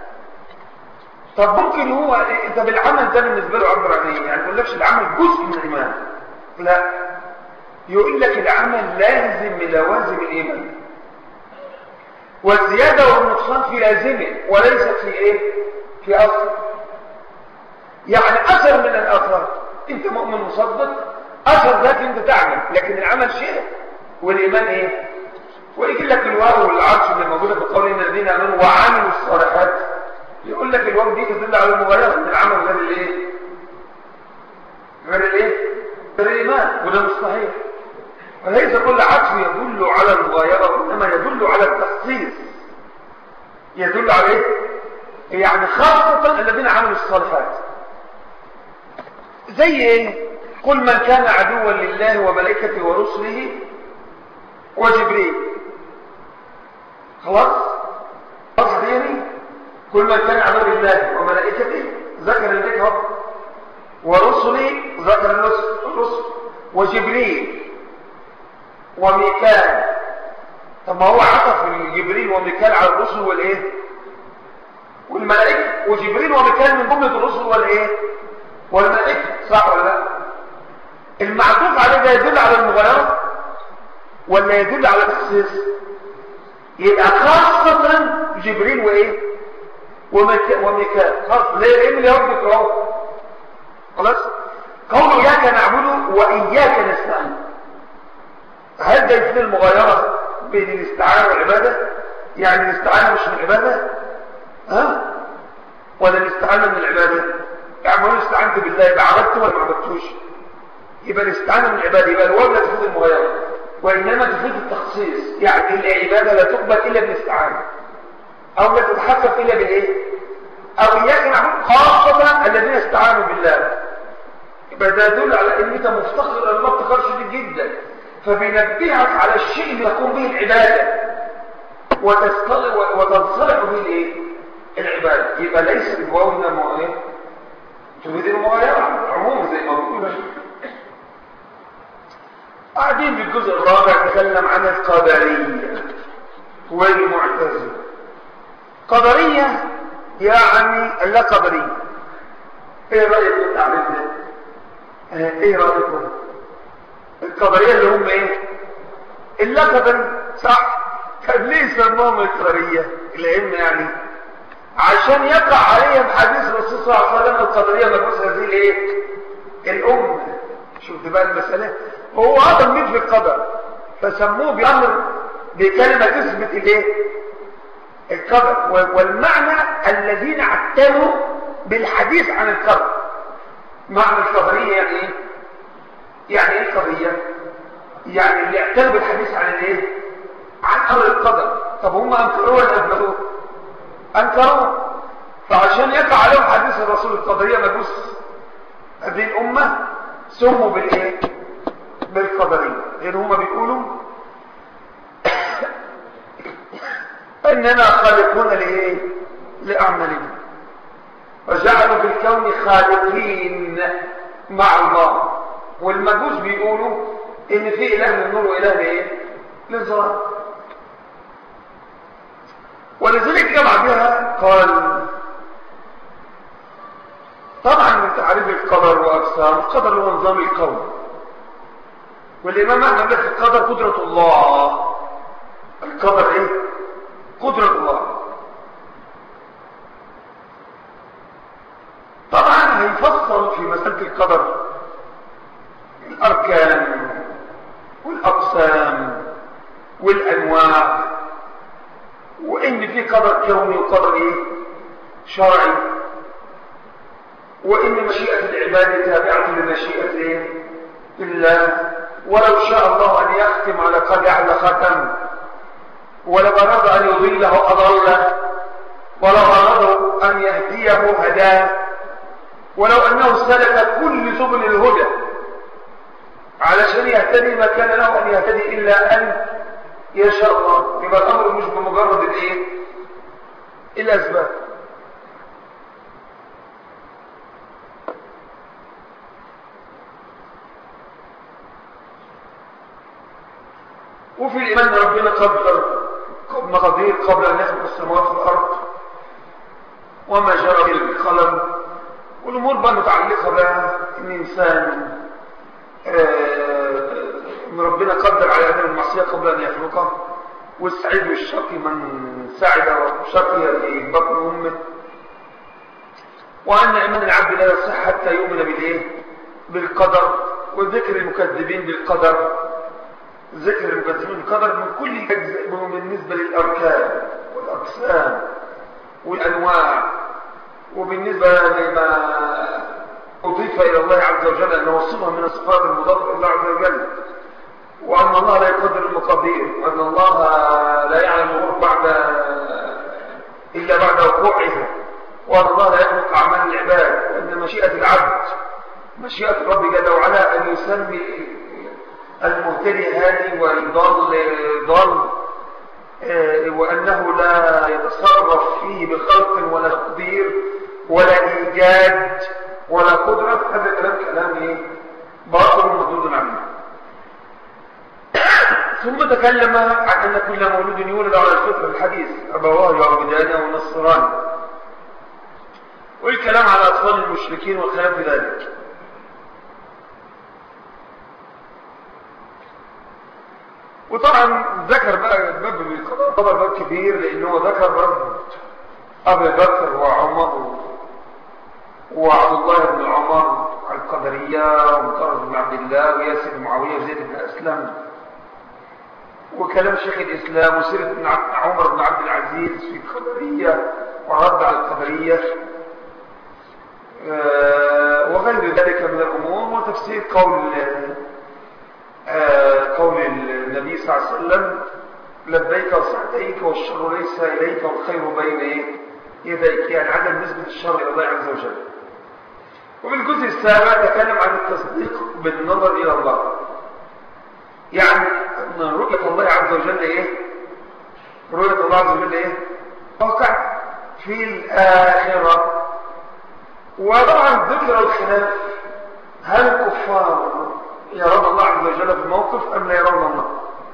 طب ممكن هو انت بالعمل ده بالنسبه له عبر عن ايه يعني ما يقولكش العمل جزء من الايمان لا يقول لك العمل لازم من لوازم الايمان والزياده والنقصان في لازمه وليست في ايه في اصل يعني اثر من الاثار انت مؤمن مصدق اثر ذاك انت تعمل لكن العمل شيء والايمان ايه ويجي لك الواو والعرش اللي موجوده في قول ان الذين امنوا وعملوا الصالحات يقول لك الواو دي تدل على المغايره من العمل غير الايه غير الايه غير الايمان وده مش صحيح وليس كل عطف يدل على المغايره وانما يدل على التخصيص يدل على ايه يعني خاصه الذين عملوا الصالحات زي ايه قل من كان عدوا لله وملائكته ورسله وجبريل خلاص خلاص ديني كل من كان عدو لله وملائكته ذكر الذكر ورسله ذكر الرسل وجبريل وميكال طب ما هو عطف جبريل وميكال على الرسل والايه والملائكه وجبريل وميكال من جمله الرسل والايه والملائكه صح ولا لا المعطوف عليه ده يدل على المغايره ولا يدل على التخصيص يبقى خاصه جبريل وايه وميكال خلاص ليه ايه اللي يربط اهو خلاص قول اياك نعبد واياك نستعين هل ده يفيد المغايره بين الاستعانه والعباده يعني الاستعانه مش من العباده ها ولا الاستعانه من العباده يعني ما استعنت بالله يبقى عبدته ولا ما عبدتوش يبقى الاستعانه من العباده يبقى الواو لا تفيد المغايره وانما تفيد التخصيص يعني العباده لا تقبل الا بالاستعانه او لا تتحقق الا بالايه او اياك نعبد خاصه الذين استعانوا بالله يبقى ده يدل على ان انت مفتقر الى الله افتقار شديد جدا فبينبهك على الشيء اللي تقوم به العباده وتنصلح به الايه العباده يبقى ليس الواو انما ايه تريد المغايره عموما زي ما بيقول قاعدين في الجزء الرابع نتكلم عن القدريه والمعتزله قدريه يعني لا قدريه ايه رايكم في التعريف ده ايه رايكم القدريه اللي هم ايه اللا قدري صح كان ليه سموهم القدريه العلم يعني عشان يقع عليهم حديث الرسول صلى الله عليه وسلم القدريه مجوز هذه الايه الامه شفت بقى المساله هو عدم مين في القدر فسموه بامر بكلمه تثبت الايه القدر والمعنى الذين اعتنوا بالحديث عن القدر معنى القدريه يعني ايه يعني ايه القضيه يعني اللي اعتنوا بالحديث عن الايه عن امر القدر طب هم انكروه ولا اثبتوه انكروه فعشان يقع عليهم حديث الرسول القدريه مجوس هذه الامه سموا بالايه بالقدريه لان هم بيقولوا اننا خالقون لايه لاعمالنا وجعلوا في الكون خالقين مع الله والمجوس بيقولوا ان في اله للنور واله لايه للظلام ولذلك جمع بها قال طبعا من تعريف القدر واقسام القدر هو نظام الكون والامام احمد لك القدر قدره الله القدر ايه قدره الله طبعا هيفصل في مساله القدر الاركان والاقسام والانواع وان في قدر كوني وقدر ايه شرعي وان مشيئه العباد تابعه لمشيئه ايه الله ولو شاء الله ان يختم على قد اعلى ختم ولو اراد ان يضله اضله ولو اراد أن يهديه هداه ولو أنه سلك كل سبل الهدى علشان يهتدي ما كان له أن يهتدي إلا أن يشاء الله يبقى الأمر مش بمجرد الإيه الأسباب وفي الإيمان ربنا قدر مقادير قبل أن يخلق السماوات والأرض وما جرى بالقلم والأمور بقى متعلقة بقى إن إنسان آه ربنا قدر على أدم المعصية قبل أن يخلقه والسعيد والشقي من سعد وشقي في بطن أمه وأن إيمان العبد لا يصح حتى يؤمن بالإيه؟ بالقدر وذكر المكذبين بالقدر ذكر المكذبين بالقدر من كل أجزاء بالنسبة للأركان والأقسام والأنواع وبالنسبة لما أضيف إلى الله عز وجل أن وصفها من الصفات المضافة إلى الله عز وجل وأن الله لا يقدر المقادير وأن الله لا يعلم الأمور بعد إلا بعد وقوعها وأن الله لا يخلق أعمال العباد وأن مشيئة العبد مشيئة الرب جل وعلا أن يسمي المهتدي هادي والضال ضال وأنه لا يتصرف فيه بخلق ولا تقدير ولا إيجاد ولا قدرة هذا الكلام كلام إيه؟ باطل مردود عليه ثم تكلم عن أن كل مولود يولد على الفطر الحديث أبواه يعبدان أو نصران والكلام على أطفال المشركين وخلاف ذلك وطبعا ذكر بقى الباب بالقضاء طبعا باب كبير لأنه ذكر رد أبي بكر وعمر وعبد الله بن عمر القدرية ومطرز بن عبد الله وياسر بن معاوية وزيد بن أسلم وكلام شيخ الإسلام وسيرة بن عمر بن عبد العزيز في القدرية ورد على القدرية وغير ذلك من الأمور وتفسير قول قول النبي صلى الله عليه وسلم لبيك وسعديك والشر ليس إليك والخير بين يديك يعني عدم نسبة الشر إلى الله عز وجل وفي الجزء السابع تكلم عن التصديق بالنظر إلى الله يعني أن رؤية الله عز وجل إيه رؤية الله عز وجل إيه واقع في الآخرة وطبعا ذكر الخلاف هل الكفار يرون الله عز وجل في الموقف أم لا يرون الله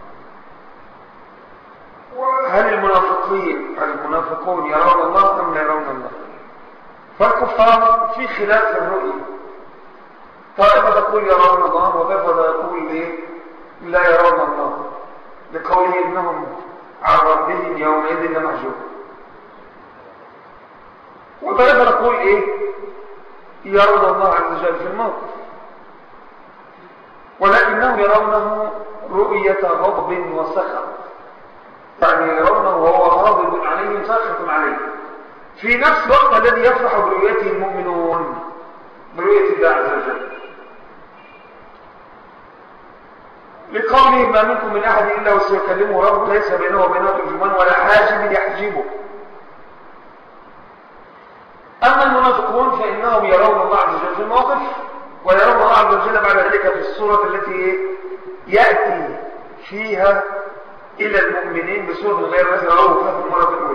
وهل المنافقين المنافقون يرون الله أم لا يرون الله فالكفار في خلاف الرؤية طائفة تقول يرون الله وطائفة تقول إيه لا يرون الله لقوله إنهم عن ربهم يومئذ لمحجوب وطائفة تقول إيه يرون الله عز وجل في الموقف ولكنهم يرونه رؤية غضب وسخط يعني يرونه وهو غاضب عليهم ساخط عليه في نفس الوقت الذي يفرح برؤيته المؤمنون برؤية الله عز وجل لقوله ما منكم من أحد إلا وسيكلمه ربه ليس بينه وبينه ترجمان ولا حاجب يحجبه أما المنافقون فإنهم يرون الله عز وجل في الموقف ويرون الله عز وجل بعد ذلك في الصورة التي يأتي فيها إلى المؤمنين بصورة غير التي رأوه فيها في المرة الأولى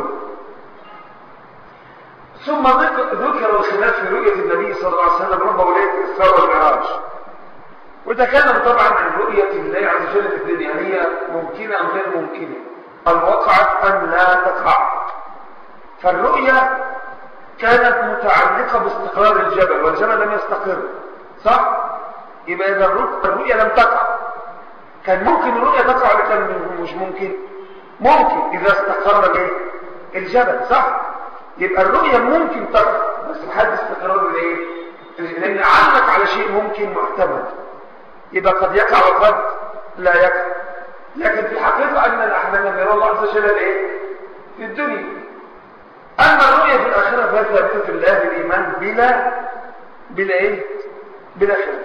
ثم ذكر الخلاف في رؤية النبي صلى الله عليه وسلم ربه ليلة الإسراء والمعراج وتكلم طبعا عن رؤية الله عز وجل في الدنيا هي ممكنة أم غير ممكنة هل وقعت أم لا تقع فالرؤية كانت متعلقة باستقرار الجبل والجبل لم يستقر صح؟ يبقى إذا الرؤية لم تقع كان ممكن الرؤية تقع ولا كان مش ممكن؟ ممكن إذا استقر الايه؟ الجبل صح؟ يبقى الرؤية ممكن تقع بس لحد استقرار الايه؟ لأن علق على شيء ممكن محتمل يبقى قد يقع وقد لا يقع لكن في الحقيقة أن الأحلام يرى الله عز وجل الايه؟ في الدنيا أما الرؤية في الآخرة فهي ثابتة في الله بالإيمان بلا بلا إيه؟ بلا خلاف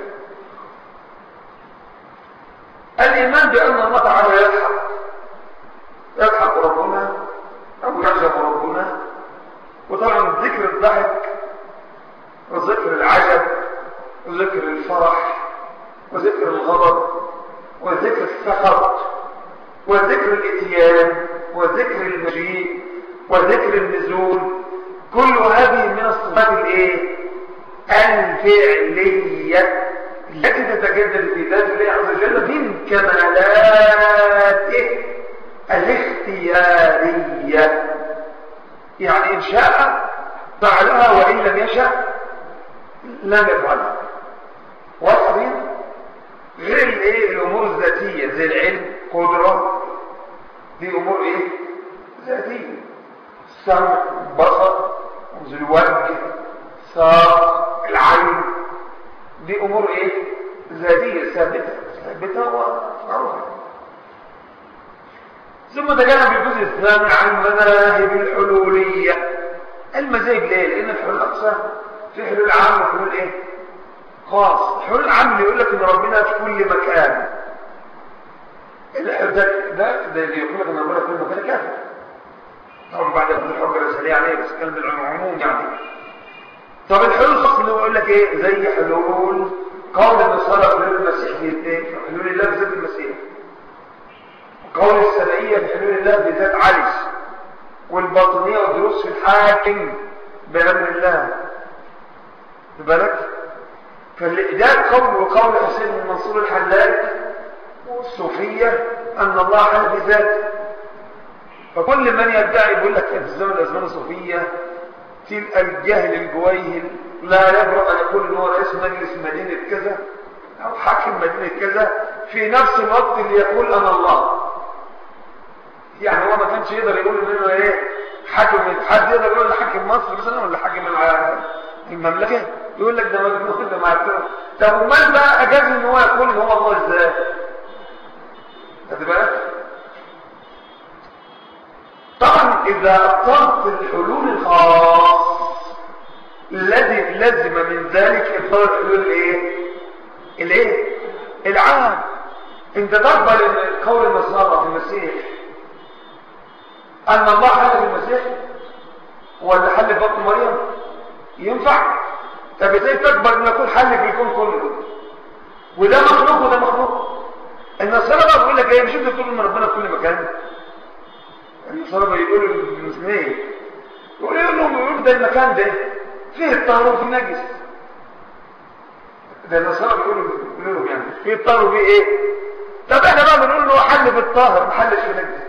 الإيمان بأن الله تعالى يضحك يضحك ربنا أو يعجب ربنا وطبعا ذكر وذكر النزول كل هذه من الصفات الايه الفعليه التي تتجدد في ذات الله عز وجل من كمالاته الاختياريه يعني ان شاء فعلها وان لم يشاء لم يفعلها واضح غير الايه الامور الذاتيه زي العلم قدره دي امور ايه ذاتيه سمع بصر الوجه ساق العين دي امور ايه ذاتيه ثابته ثابته ومعروفه ثم تكلم في الجزء الثاني عن مذاهب الحلوليه المذاهب ليه لان الحلول اقسام في حلول عام وحلول ايه خاص الحلول العام اللي يقول لك ان ربنا في كل مكان ده ده ده اللي يقول لك ان ربنا في كل مكان كافر طبعا بعد الحجه الرساليه عليه بس كلام بالعموم يعني طب الحلول الخاص اللي هو يقول لك ايه زي حلول قول النصارى حلول المسيح باثنين حلول الله بذات المسيح قول السبعيه بحلول الله بذات علي والباطنيه ودروس في الحاكم بامر الله بالك فالإداء قول وقول حسين بن منصور الحلاج والصوفية أن الله حل بذاته فكل من يدعي يقول لك في الزمن الأزمان الصوفية تلقى الجاهل الجويهل لا يبرأ أن يقول إن هو رئيس مجلس مدينة كذا أو حاكم مدينة كذا في نفس الوقت اللي يقول أنا الله يعني هو ما كانش يقدر يقول إنه إيه حاكم حد يقدر يقول حاكم مصر مثلا ولا حاكم المملكة يقول لك ده مجنون ده معترف طب امال بقى اجاز ان هو يقول ان هو الله ازاي خد بالك طبعا اذا ابطلت الحلول الخاص الذي لازم من ذلك ابطال الحلول الايه الايه العام انت تقبل ان قول النصارى في المسيح ان الله حل في المسيح ولا حل في بطن مريم ينفع طب ازاي تكبر ان يكون حل في الكون كله وده مخلوق وده مخلوق النصارى بقى بيقول لك ايه مش انت تقول ان ربنا في كل مكان النصارى بيقولوا المسلمين يقولوا لهم يقولوا ده المكان ده فيه الطهر وفيه نجس ده النصارى بيقولوا لهم يعني فيه الطهر وفيه ايه طب احنا بقى بنقول له حل في الطاهر ما حلش في نجس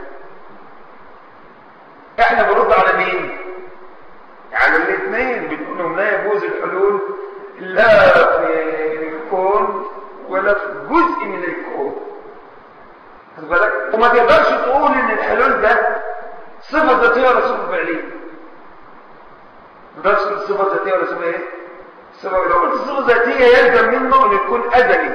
احنا بنرد على مين على الاثنين بنقول لهم لا يجوز الحلول لا في الكون ولا في جزء من الكون خد بالك وما تقدرش تقول ان الحلول ده صفه ذاتيه ولا صفه فعليه ما تقدرش تقول صفه ذاتيه ولا صفه ايه صفه لو قلت صفه ذاتيه يلزم منه ان يكون ازلي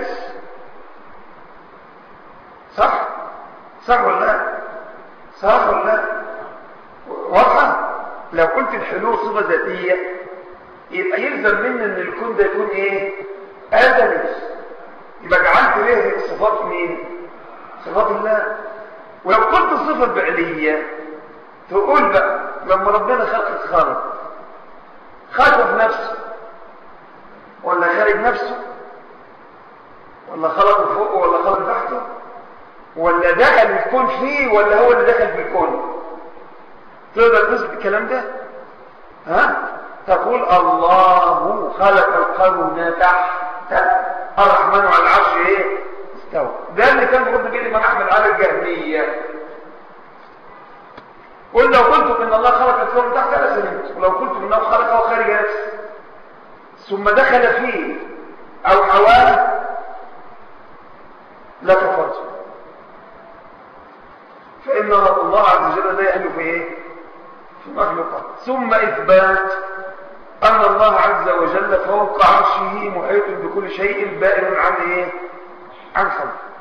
صح صح ولا لا صح ولا لا واضحه لو قلت الحلول صفه ذاتيه يبقى يلزم منه ان الكون ده يكون ايه ازلي يبقى جعلت ليه صفات مين صفات الله ولو قلت صفه فعليه تقول بقى لما ربنا خلق الخالق خلقه في نفسه ولا خارج نفسه ولا خلقه فوقه ولا خلق تحته ولا دخل الكون فيه ولا هو اللي دخل في الكون تقدر تثبت الكلام ده ها تقول الله خلق الكون تحت الرحمن على العرش ايه استوى ده اللي كان بيرد بيه الامام احمد على الجهميه قل لو قلت ان الله خلق الكون تحت لسلمت ولو قلت انه خلقه خارج نفسه ثم دخل فيه او حواه لا كفرت فان الله عز وجل لا يحل في ايه في مخلوقات ثم اثبات ان الله عز وجل فوق عرشه محيط بكل شيء بائن عن ايه عن خلقه